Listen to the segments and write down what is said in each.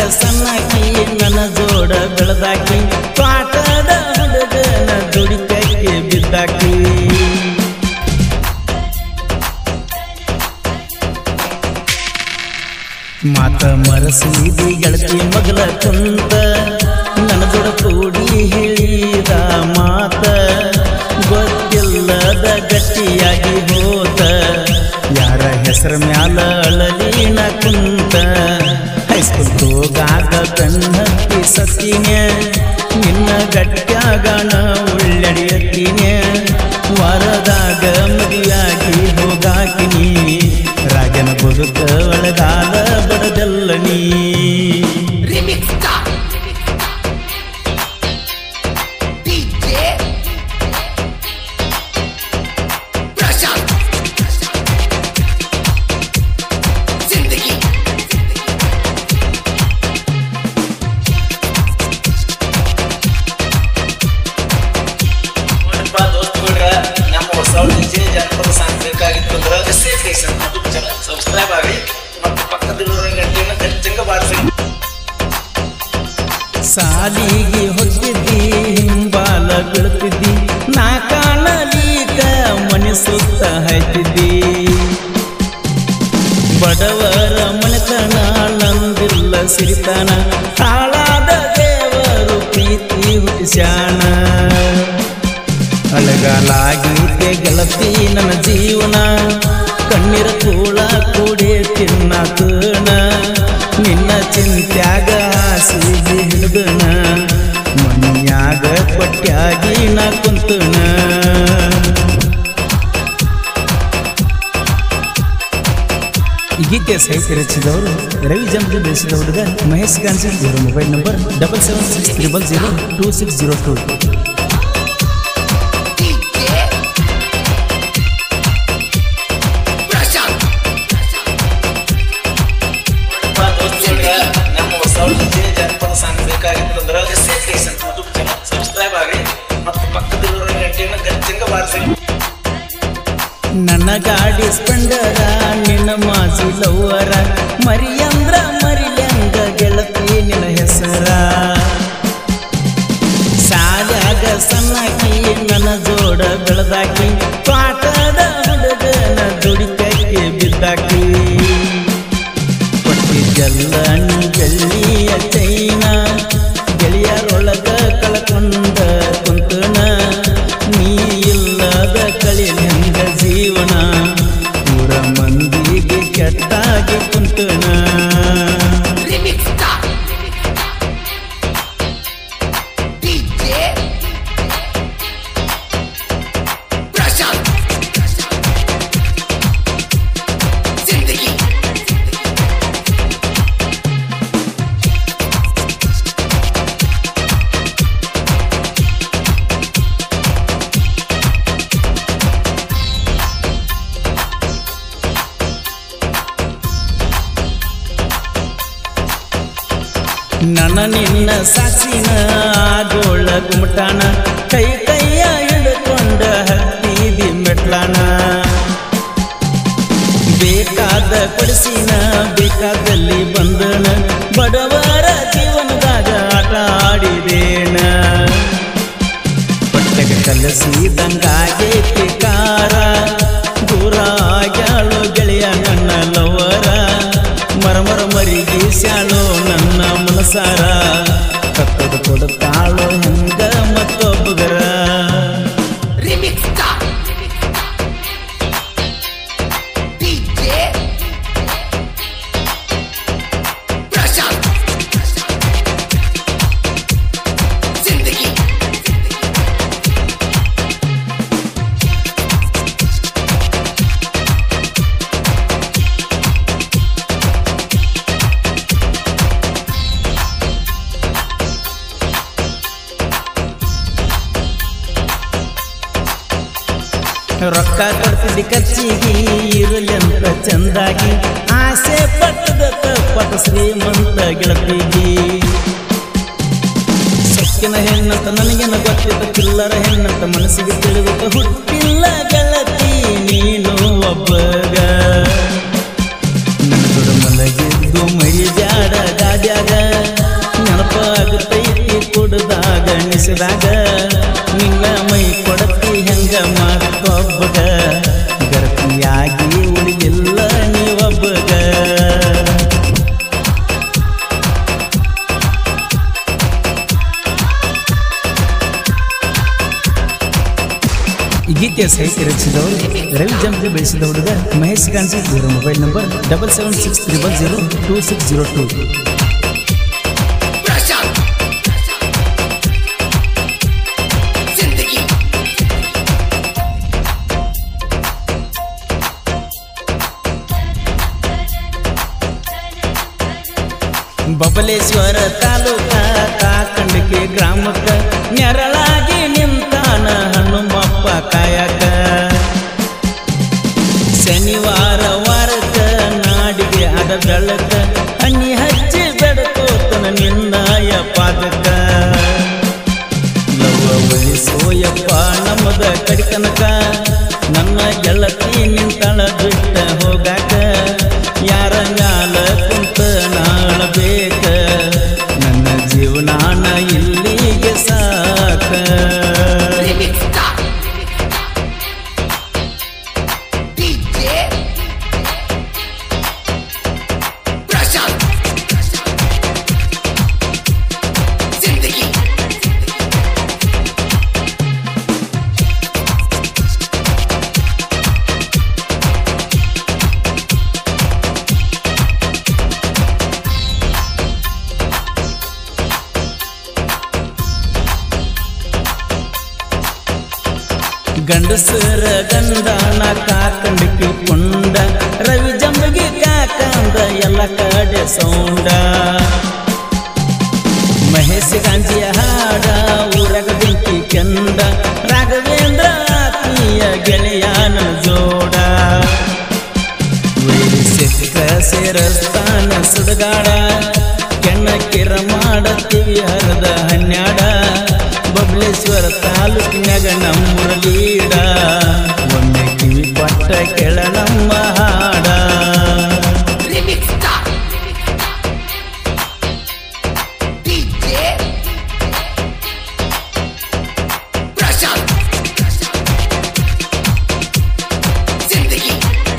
ಸಣ್ಣಕಿ ನನ್ನ ಜೋಡ ಬೆಳೆದಾಕಿ ಪಾಠದ ಹುಡುಗನ ದುಡಿತಕ್ಕೆ ಬಿದ್ದಾಕಿ ಮಾತ ಮರಸಿದಿ ಗೆಳತಿ ಮಗಲ ಕುಂತ ನನ್ನ ಜೋಡ ಕೂಡಿ ಹೇಳಿದ ಮಾತ ಗೊತ್ತಿಲ್ಲದ ಗಟ್ಟಿಯಾಗಿ ಹೋತ ಯಾರ ಹೆಸರ ಮ್ಯಾಲ ಅಳಲಿನ ಕುಂತ ಹೈಸ್ಕೂಲ್ ಹೋಗಾಗ ಕಣ್ಣತ್ತಿ ಸತ್ತಿನ ನಿನ್ನ ಗಟ್ಟ್ಯಾಗಣ ಉಳ್ಳಡಿಯತ್ತಿನ ವರದಾಗ ಮದುವೆಯಾಗಿ ಹೋಗಾಕಿನಿ ರಾಜನ ಬದುಕ ಒಳಗಾಲ ಬಡದಲ್ಲ ನೀ Remix Star DJ Prashant Zindagi ನೋಡಪ್ಪ ದೋಸ್ತುಗಳ್ರ, ನಮ್ಮ ಹೊಸ ಡಿಜೆ ಜನಪದ ಸಾಂಗ್ ಬೇಕಾಗಿತ್ತು ಅಂದ್ರೆ ಡಿಸ್ಕ್ರಿಪ್ಷನ್ ಯೂಟ್ಯೂಬ್ ಚಾನಲ್ ಸಬ್ಸ್ಕ್ರೈಬ್ ಆಗಿ ಮತ್ತು ಪಕ್ಕದಲ್ಲಿರೋ ಗಂಟೆಯನ್ನು ಗಚ್ಚಂಗ ಬಾರಿಸಿ ಸಾಲಿಗೆ ಹೊತ್ತಿದ್ದಿ ಹಿಂಬಾಲ ಬೀಳ್ತಿದ್ದಿ ನಾ ಕಾಣಲೀಕ ಮನೆ ಸುತ್ತ ಹಾಯ್ತಿದ್ದಿ ಬಡವರ ಮನೆತನ ನಂದಿಲ್ಲ ಸಿರಿತನ ಹಾಳಾದ ದೇವರು ಪ್ರೀತಿ ಹುಟ್ಟಿಸ್ಯಾಣ ಅಳಗಾಲಾಗೀತೆ ಗೆಳತಿ ನನ್ನ ಜೀವನ ಕಣ್ಣೀರ ಕೂಳ ಕೂಡಿ ತಿನ್ನಕಣ ನಿನ್ನ ಚಿಂತ್ಯಾಗ ಹಾಸಿಗೆ ಹಿಡಿದನ ಮನಿಯಾಗ ಕೊಟ್ಯಾಗಿ ನಾ ಕುಂತನ ಈ ಗೀತೆಯ ಸಾಹಿತ್ಯ ರಚಿಸಿದವರು ರವಿ ಜಂಬಿ ಬೆಳೆಸಿದ ಹುಡುಗ ಮಹೇಶ್ ಗಾಂಜಿ ಇವರ mobile number double seven six triple zero two six zero two DJ Prashant ನೋಡಪ್ಪ ದೋಸ್ತುಗಳ್ರ, ನಮ್ಮ ಹೊಸ ಡಿಜೆ ಜನಪದ ಸಾಂಗ್ ಬೇಕಾಗಿತ್ತು ಅಂದ್ರೆ ಡಿಸ್ಕ್ರಿಪ್ಷನ್ ಯೂಟ್ಯೂಬ್ ಚಾನಲ್ ಸಬ್ಸ್ಕ್ರೈಬ್ ಆಗಿ ಮತ್ತು ಪಕ್ಕದಲ್ಲಿರೋ ಗಂಟೆಯನ್ನು ಗಚ್ಚಂಗ ಬಾರಿಸಿ ನನ್ನ ಗಾಡಿ ಸ್ಪೆಂಡರ ನಿನ್ನ ಮಾಜಿ ಲವ್ವರ ಮರಿಯಂದ್ರ ಮರಿಲಂಗ ಗೆಳತಿ ನಿನ್ನ ಹೆಸರ ಶಾಲ್ಯಾಗ ಸಣ್ಣಕಿ ನನ್ನ ಜೋಡ ಬೆಳೆದಾಕಿ ಪಾಠದ ಹುಡುಗನ ದುಡಿತಕ್ಕೆ ಬಿದ್ದಾಕಿ ಕೊಟ್ಟಿದ್ದೆಲ್ಲ ನೀ ಗೆಳ್ಳಿಯ ಚೈನ ಗೆಳೆಯರೊಳಗ ಕಳ್ಕೊಂಡ ಕುಂತನ ನೀ ಇಲ್ಲದ ಕಳಿಲೆಂಗ ಜೀವನ ಊರ ಮಂದಿಗೆ ಕೆಟ್ಟಾಗಿ ಕುಂತನ Remix Star DJ Prashant Zindagi ನನ್ನ ನಿನ್ನ ಸಾಚಿನ ಆಗೋಳ ಗುಮಟಾನ ಕೈ ಕೈಯ ಹಿಡ್ಕೊಂಡ ಹತ್ತಿದಿ ಮೆಟ್ಲಾನ ಬೇಕಾದ ಕೊಡಿಸಿನ ಬೇಕಾದಲ್ಲಿ ಬಂದನ ಬಡವರ ಜೀವನದಾಗ ಆಟ ಆಡಿದೇನ ಹೊಟ್ಟೆಗೆ ಕಲಸಿದಂಗಾಗೈತಿ ಕಾರ ದೂರ ಆಗ್ಯಾಳು ಗೆಳೆಯ ನನ್ನ ಲವರ ಮರಮರ ಮರಿಗೆ ಸ್ಯಾಳು ನನ್ನ ಮನಸಾರ ಕತ್ತದ ಕೊಡುತ್ತಾಳು ಹಂಗ ಮತ್ತೊಬ್ಬಗರ Remix Star DJ Prashant Zindagi ರೊಕ್ಕ ಕೊಡ್ತಿದ್ದಿ ಖರ್ಚಿಗೆ ಇರಲಿ ಅಂತ ಚಂದಾಗಿ ಆಸೆ ಪಟ್ಟದ ಪಟ ಶ್ರೀಮಂತ ಗೆಳತಿಗಿ ಸೊಕ್ಕಿನ ಹೆಣ್ಣಂತ ನನಗೇನ ಗೊತ್ತಿದ್ದ ಕಿಲ್ಲರ ಹೆಣ್ಣಂತ ಮನಸ್ಸಿಗೆ ತಿಳಿದ ಹುಟ್ಟಿಲ್ಲ ಗೆಳತಿ ನೀನು ಒಬ್ಬಗ ನನ್ನ ಮಲಗಿದ್ದು ಮೈ ಜಾಡ ಗಾದ್ಯಾಗ ಬಯಸಿದಾಗ ನಿನ್ನ ಮೈ ಕೊಡತಿ ಹೆಂಗ ಮತ್ತೊಬ್ಬಗ ಗರ್ತಿಯಾಗಿ ಉಳಿದಿಲ್ಲ ನೀವೊಬ್ಬಗ ಈ ಗೀತೆಯ ಸಾಹಿತ್ಯ ರಚಿಸಿದವರು ರವಿ ಜಂಪ್ಗೆ ಬೆಳೆಸಿದ ಹುಡುಗ ಮಹೇಶ್ ಗಾಂಜಿ ಇವರ mobile number double seven six triple zero two six zero two Prashant जिंदगी ಬಬಲೇಶ್ವರ ತಾಲೂಕ ಕಾಕಂಡಿಕೆ ಗ್ರಾಮಕ್ಕ ನೆರಳಾಗಿ ನಿಂತಾನ ಹನುಮಪ್ಪ ಕಾಯಕ ಶನಿವಾರ ವಾರಕ್ಕ ನಾಡಿಗೆ ಅದ ಬೆಳಕ ಹನಿ ಹಚ್ಚಿ ಬೆಳಕೋತನ ನಿನ್ನಾಯ ಪಾದಕ ಲವ್ವ ಉಳಿಸೋಯಪ್ಪ ನಮ್ಮದ ಕಡಿಕನಕ ನನ್ನ ಗೆಳತಿ ನಿಂತಳ ಬಿಟ್ಟ ಹೋಗಾಕ ಯಾರ ಮ್ಯಾಲ ಕುಂತ ನಾಳಬೇಕ ನನ್ನ ಜೀವನಾನ ಇಲ್ಲಿಗೆ ಸಾಕ रिमिक्स स्टार डीजे प्रशांत जिंदगी ಗಂಡಸರ ಗಂಡನ ಕಾಕಂಡಿಕೆ ಕೊಂಡ ರವಿ ಜಂಬಗಿ ಕಾಕಂದ ಎಲ್ಲ ಕಡೆ ಸೌಂಡ ಮಹೇಶ್ ಗಾಂಜಿಯ ಹಾಡ ಊರಗ ಬೆಂಕಿ ಕೆಂದ ರಾಘವೇಂದ್ರ ಆತ್ಮೀಯ ಗೆಳೆಯನ ಜೋಡ ವೈರಿಸಿಕ್ಕ ಸೇರಸ್ತಾನ ಸುಡಗಾಡ ಕೆಣ್ಣ ಕಿರ ಮಾಡತ್ತೀವಿ ಹರದ ಹನ್ಯಾಡ ಬಬಲೇಶ್ವರ ತಾಲೂಕಿನಾಗ ನಮ್ಮೂರ ಲೀಡ ಒಮ್ಮೆ ಕಿವಿ ಪಟ್ಟ ಕೆಳ ನಮ್ಮ ಹಾಡ रिमिक्स स्टार डीजे प्रशांत जिंदगी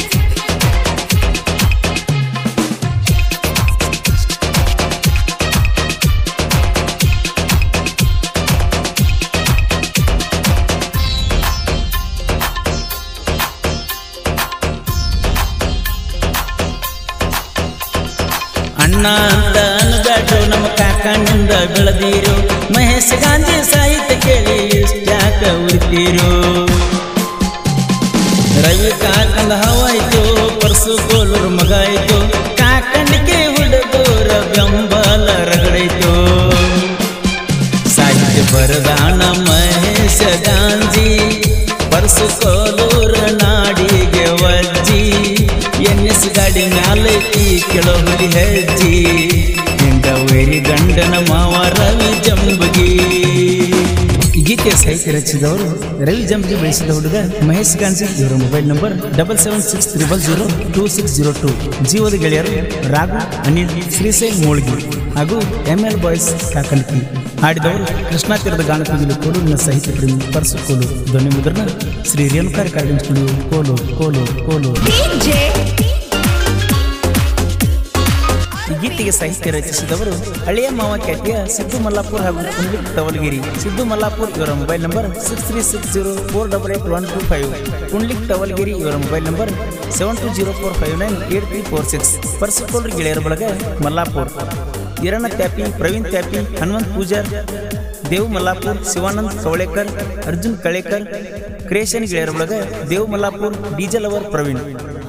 ಅಣ್ಣ ಅಂತ ಅನ್ಬೇಡ್ರು ನಮ್ಮ ಕಾಕಣ್ಣಿಂದ ಬೆಳೆದೀರು ಮಹೇಶ್ ಗಾಂಧಿ ಸಾಹಿತ್ಯ ಕೇಳಿ ಇಷ್ಟ್ಯಾಕ ಉರಿತೀರು ರವಿ ಕಾಕಂದ ಹವಾಯ್ತು ಪರ್ಸು ಗೋಲೂರು ಮಗ ಆಯ್ತು ಕಾಕಂಡಿಕೆ ಹುಡುಗರ ಬೆಂಬಲ ರಗಡೈತು ಸಾಹಿತ್ಯ ಬರದಾಣ ಮಹೇಶ ಗಾಂಧಿ ಪರ್ಸು ಕೋಲೂರ ನಾಡಿಗೆ ವಜ್ಜಿ ಎನ್ ಎಸ್ ಗಾಡಿ ಮ್ಯಾಲೈತಿ ಕೆಳೋ ಹುಲಿ ಹೆಜ್ಜಿ ಹಿಂಗ ವೈರಿ ಗಂಡನ ಮಾವ ರವಿ ಜಂಬಗಿ ಈ ಗೀತೆಯ ಸಾಹಿತ್ಯ ರಚಿಸಿದವರು ರವಿ ಜಂಬಗಿ ಬೆಳೆಸಿದ ಹುಡುಗ ಮಹೇಶ್ ಗಾಂಜಿ ಇವರ mobile number double seven six triple zero two six zero two ಜೀವದ ಗೆಳೆಯರು ರಾಘು ಅನಿಲ್ ಶ್ರೀಶೈಲ್ ಮೋಳ್ಗಿ ಹಾಗೂ ಎಂ ಎಲ್ ಬಾಯ್ಸ್ ಕಾಕಣಿಕಿ ಹಾಡಿದವರು ಕೃಷ್ಣಾ ತೀರದ ಗಾನಕವಿಲು ಕೋಲೂರಿನ ಸಾಹಿತ್ಯ ಪ್ರೇಮಿ ಪರಸು ಕೋಲೂರು ಧ್ವನಿ ಮುದ್ರಣ ಶ್ರೀ ರೇಣುಕಾರ್ ಕಾರ್ಯಕ್ರಮ ಸ್ಟುಡಿಯೋ ಕೋಲೂರು ಕೋಲೂರು ಕೋಲೂರು ಈ ಗೀತೆಗೆ ಸಾಹಿತ್ಯ ರಚಿಸಿದವರು ಹಳೆಯ ಮಾವ ಖ್ಯಾತಿಯ ಸಿದ್ದು ಮಲ್ಲಾಪುರ್ ಹಾಗೂ ಕುಂಡ್ಲಿಕ್ ಟವಲ್ಗಿರಿ ಸಿದ್ದು ಮಲ್ಲಾಪುರ್ ಇವರ mobile number six three six zero four double eight one two five Kundlik Tavalgiri ಇವರ mobile number seven two zero four five nine eight three four six ಪರ್ಸಿಕೋಲ್ರಿ ಗೆಳೆಯರ ಬಳಗ ಮಲ್ಲಾಪುರ್ ಈರಣ್ಣ ತ್ಯಾಪಿ ಪ್ರವೀಣ್ ತ್ಯಾಪಿ ಹನುಮಂತ್ ಪೂಜಾರ್ ದೇವ್ ಮಲ್ಲಾಪುರ್ ಶಿವಾನಂದ್ ಕವಳೇಕರ್ ಅರ್ಜುನ್ ಕಳೇಕರ್ ಕ್ರಿಯೇಷನ್ ಗೆಳೆಯರ ಬಳಗ ದೇವ್ ಮಲ್ಲಾಪುರ್ ಡಿಜೆ ಲವರ್ ಪ್ರವೀಣ್